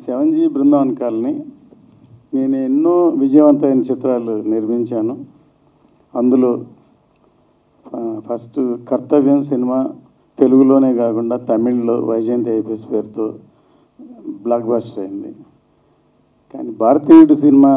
seven G Brindavan colony నేను ఎన్నో విజయవంతమైన చిత్రాలు నిర్మించాను అందులో ఆ, ఫస్ట్ కర్తవ్యం సినిమా తెలుగులోనే కాకుండా తమిళ్లో వైజయంతి ఐపీఎస్ పేరుతో బ్లాక్ బాస్టర్ అయింది కానీ భారతీయుడు సినిమా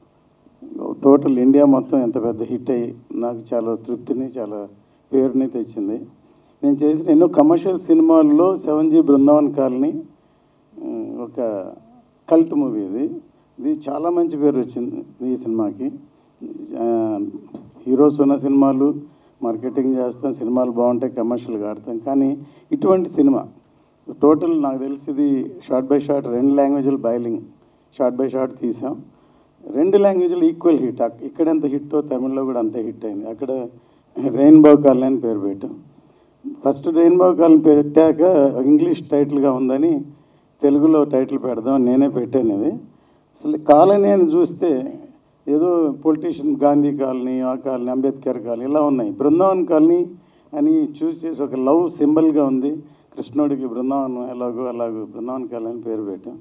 టోటల్ ఇండియా మొత్తం ఎంత పెద్ద హిట్ అయ్యి నాకు చాలా తృప్తిని చాలా పేరుని తెచ్చింది నేను చేసిన ఎన్నో కమర్షియల్ సినిమాల్లో seven G Brindavan colony um, ఒక కల్ట్ మూవీ ఇది ఇది చాలా మంచి పేరు వచ్చింది ఈ సినిమాకి ఆ, హీరోస్ ఉన్న సినిమాలు మార్కెటింగ్ చేస్తాం సినిమాలు బాగుంటాయి కమర్షియల్గా ఆడతాం కానీ ఇటువంటి సినిమా టోటల్ నాకు తెలిసి ఇది షార్ట్ బై షార్ట్ రెండు లాంగ్వేజ్లు బైలింగ్ షార్ట్ బై షార్ట్ తీసాం రెండు లాంగ్వేజ్లు ఈక్వల్ హిట్ ఇక్కడ ఎంత హిట్టో తమిళ్లో కూడా అంతే హిట్ అయింది అక్కడ రెయిన్బో కాలనీ అని పేరు పెట్టాం ఫస్ట్ రెయిన్బో కాలనీ పెట్టాక ఇంగ్లీష్ టైటిల్గా ఉందని తెలుగులో టైటిల్ పెడదాం నేనే పెట్టాను ఇది అసలు కాలనీ అని చూస్తే ఏదో పొలిటీషియన్ గాంధీ కాలనీ ఆ కాలనీ అంబేద్కర్ కాలనీ ఇలా ఉన్నాయి బృందావన్ కాలనీ అని చూస్ చేసి ఒక లవ్ సింబల్గా ఉంది కృష్ణుడికి బృందావనం ఎలాగో అలాగో బృందావన్ కాలనీ అని పేరు పెట్టాం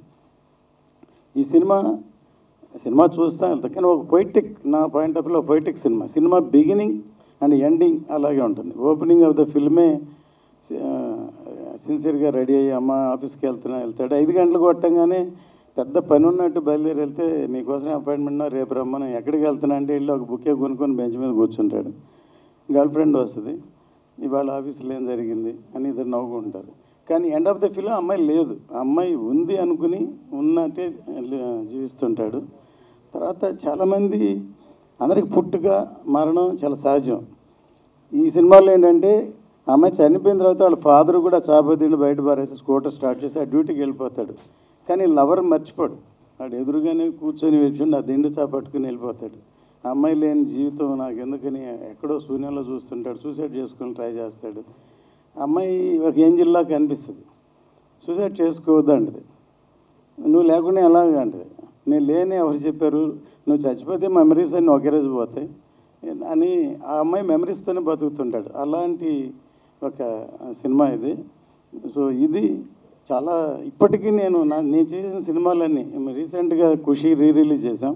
ఈ సినిమా సినిమా చూస్తా వెళ్తా కానీ ఒక పొయిటిక్ నా పాయింట్ ఆఫ్ వ్యూలో poetic cinema cinema beginning and ending అలాగే ఉంటుంది ఓపెనింగ్ ఆఫ్ ద ఫిల్మే సిన్సియర్గా రెడీ అయ్యి అమ్మ ఆఫీస్కి వెళ్తున్నా వెళ్తాడు ఐదు గంటలకు కొట్టంగానే పెద్ద పని ఉన్నట్టు బయలుదేరి వెళ్తే నీకోసం అపాయింట్మెంట్ రేపు రమ్మని ఎక్కడికి వెళ్తున్నా అంటే వెళ్ళి ఒక బుక్కే కొనుక్కొని బెంచ్ మీద కూర్చుంటాడు గర్ల్ ఫ్రెండ్ వస్తుంది ఇవాళ ఆఫీసులో ఏం జరిగింది అని ఇద్దరు నవ్వుకుంటారు కానీ ఎండ్ ఆఫ్ ద ఫిలిం అమ్మాయి లేదు ఆ అమ్మాయి ఉంది అనుకుని ఉన్నట్టే జీవిస్తుంటాడు తర్వాత చాలామంది అందరికి పుట్టుక మరణం చాలా సహజం ఈ సినిమాలో ఏంటంటే ఆ అమ్మాయి చనిపోయిన తర్వాత వాళ్ళ ఫాదర్ కూడా చాపతీళ్ళు బయట పారేసి స్కూటర్ స్టార్ట్ చేసి ఆ డ్యూటీకి వెళ్ళిపోతాడు కానీ లవర్ మర్చిపోడు వాడు ఎదురుగానే కూర్చొని వెచ్చుండి ఆ దిండు చాపట్టుకుని వెళ్ళిపోతాడు ఆ అమ్మాయి లేని జీవితం నాకు ఎందుకని ఎక్కడో శూన్యంలో చూస్తుంటాడు సూసైడ్ చేసుకుని ట్రై చేస్తాడు ఆ అమ్మాయి ఒక ఏంజిల్లా కనిపిస్తుంది సూసైడ్ చేసుకోవద్దు అంటది నువ్వు లేకుండా ఎలాగ అంటది నేను లేని ఎవరు చెప్పారు నువ్వు చచ్చిపోతే మెమరీస్ అన్నీ ఒకే రోజు పోతాయి అని ఆ అమ్మాయి మెమరీస్తోనే బతుకుతుంటాడు అలాంటి ఒక సినిమా ఇది సో ఇది చాలా ఇప్పటికీ నేను నా నేను చేసిన సినిమాలన్నీ రీసెంట్గా ఖుషి రీ రిలీజ్ చేశాం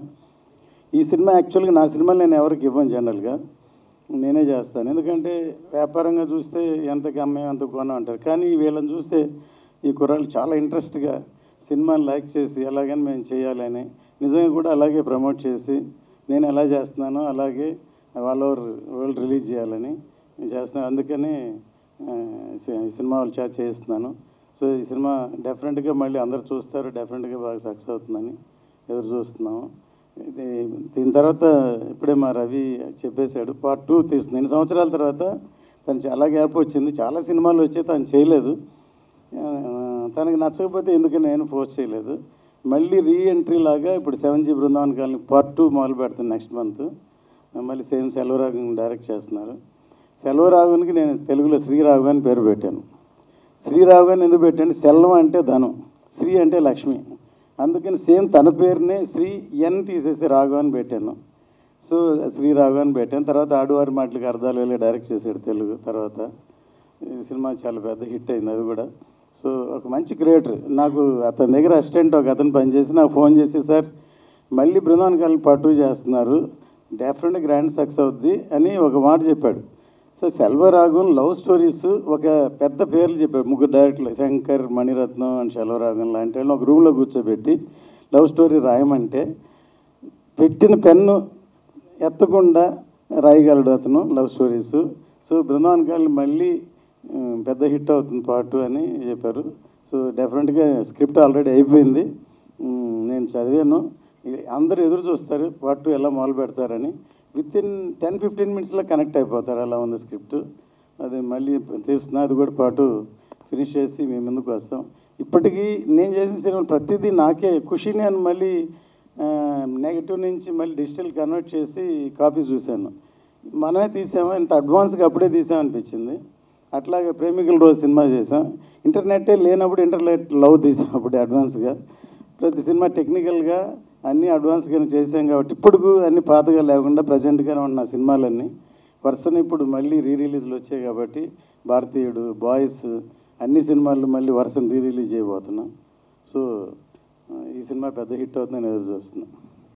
ఈ సినిమా యాక్చువల్గా నా సినిమాలు నేను ఎవరికి ఇవ్వను జనరల్గా నేనే చేస్తాను ఎందుకంటే వ్యాపారంగా చూస్తే ఎంతకి అమ్మాయి అంత కొనం అంటారు కానీ వీళ్ళని చూస్తే ఈ కుర్రాళ్ళు చాలా ఇంట్రెస్ట్గా సినిమాని లైక్ చేసి ఎలాగని మేము చేయాలని నిజంగా కూడా అలాగే ప్రమోట్ చేసి నేను ఎలా చేస్తున్నానో అలాగే వాళ్ళ వరల్డ్ రిలీజ్ చేయాలని నేను చేస్తున్నాను అందుకని ఆ, సి- ఈ సినిమా వాళ్ళు చేత చేస్తున్నాను సో ఈ సినిమా డెఫినెట్గా మళ్ళీ అందరు చూస్తారు డెఫినెట్గా బాగా సక్సెస్ అవుతుందని ఎదురు చూస్తున్నాము ఇది దీని తర్వాత ఇప్పుడే మా రవి చెప్పేశాడు పార్ట్ టూ తీస్తుంది ఎన్ని సంవత్సరాల తర్వాత తను చాలా గ్యాప్ వచ్చింది చాలా సినిమాలు వచ్చి తను చేయలేదు ఆ, తనకి నచ్చకపోతే ఎందుకు నేను పోస్ట్ చేయలేదు మళ్ళీ రీ ఎంట్రీ లాగా ఇప్పుడు seven G Brindavan colony part two మొదలు పెడుతుంది నెక్స్ట్ మంత్ మళ్ళీ సేమ్ సెల్వరాఘవన్ డైరెక్ట్ చేస్తున్నారు సెల్వరాఘవన్కి నేను తెలుగులో శ్రీరాఘవ అని పేరు పెట్టాను శ్రీరాఘవ అని ఎందుకు పెట్టాను సెల్వం అంటే ధనం శ్రీ అంటే లక్ష్మి అందుకని సేమ్ తన పేరునే శ్రీ ఎన్ తీసేసి రాఘవ అని పెట్టాను సో శ్రీ రాఘవ అని పెట్టాను తర్వాత ఆడువారి మాటలకు అర్థాలు వెళ్ళి డైరెక్ట్ చేశాడు తెలుగు తర్వాత ఈ సినిమా చాలా పెద్ద హిట్ అయింది అది కూడా సో ఒక మంచి క్రియేటర్ నాకు అతని దగ్గర అసిస్టెంట్ ఒక అతను పనిచేసి నాకు ఫోన్ చేసి సార్ మళ్ళీ బృందావన్ కాలనీ పట్టు చేస్తున్నారు డెఫినెట్గా గ్రాండ్ సక్సెస్ అవుద్ది అని ఒక మాట చెప్పాడు సో సెల్వరాగం లవ్ స్టోరీస్ ఒక పెద్ద పేర్లు చెప్పాడు ముగ్గురు డైరెక్టర్లు శంకర్ మణిరత్నం అండ్ సెల్వరాగం లాంటి వాళ్ళని ఒక రూమ్లో కూర్చోబెట్టి లవ్ స్టోరీ రాయమంటే పెట్టిన పెన్ను ఎత్తకుండా రాయగలడు అతను love stories so Brindavan colony మళ్ళీ ఉమ్, పెద్ద హిట్ అవుతుంది పార్ట్ టూ అని చెప్పారు సో డెఫినెట్గా స్క్రిప్ట్ ఆల్రెడీ అయిపోయింది ఉమ్, నేను చదివాను ఇ- అందరూ ఎదురు చూస్తారు పార్ట్ టూ ఎలా మొదలు పెడతారని విత్ ఇన్ టెన్ ఫిఫ్టీన్ మినిట్స్లో కనెక్ట్ అయిపోతారు అలా ఉంది స్క్రిప్ట్ అది మళ్ళీ తీస్తున్నా అది కూడా పాటు ఫినిష్ చేసి మేము ముందుకు వస్తాం ఇప్పటికీ నేను చేసిన సినిమాలు ప్రతిదీ నాకే ఖుషి నేను మళ్ళీ నెగిటివ్ నుంచి మళ్ళీ డిజిటల్ కన్వర్ట్ చేసి కాపీ చూశాను మనమే తీసామా ఇంత అడ్వాన్స్గా అప్పుడే తీసామనిపించింది అట్లాగే ప్రేమికుల రోజు సినిమా చేసాం ఇంటర్నెట్టే లేనప్పుడు ఇంటర్నెట్ లవ్ తీసాం అప్పుడు అడ్వాన్స్గా ప్రతి సినిమా టెక్నికల్గా అన్నీ అడ్వాన్స్గా చేసాం కాబట్టి ఇప్పుడు అన్ని పాతగా లేకుండా ప్రజెంట్గానే ఉన్న సినిమాలన్నీ వరుసన ఇప్పుడు మళ్ళీ రీ రిలీజ్లు వచ్చాయి కాబట్టి భారతీయుడు బాయ్స్ అన్ని సినిమాలు మళ్ళీ వరుసను రీ రిలీజ్ చేయబోతున్నాం సో సినిమా పెద్ద హిట్ అవుతుందని ఎదురు చూస్తున్నాను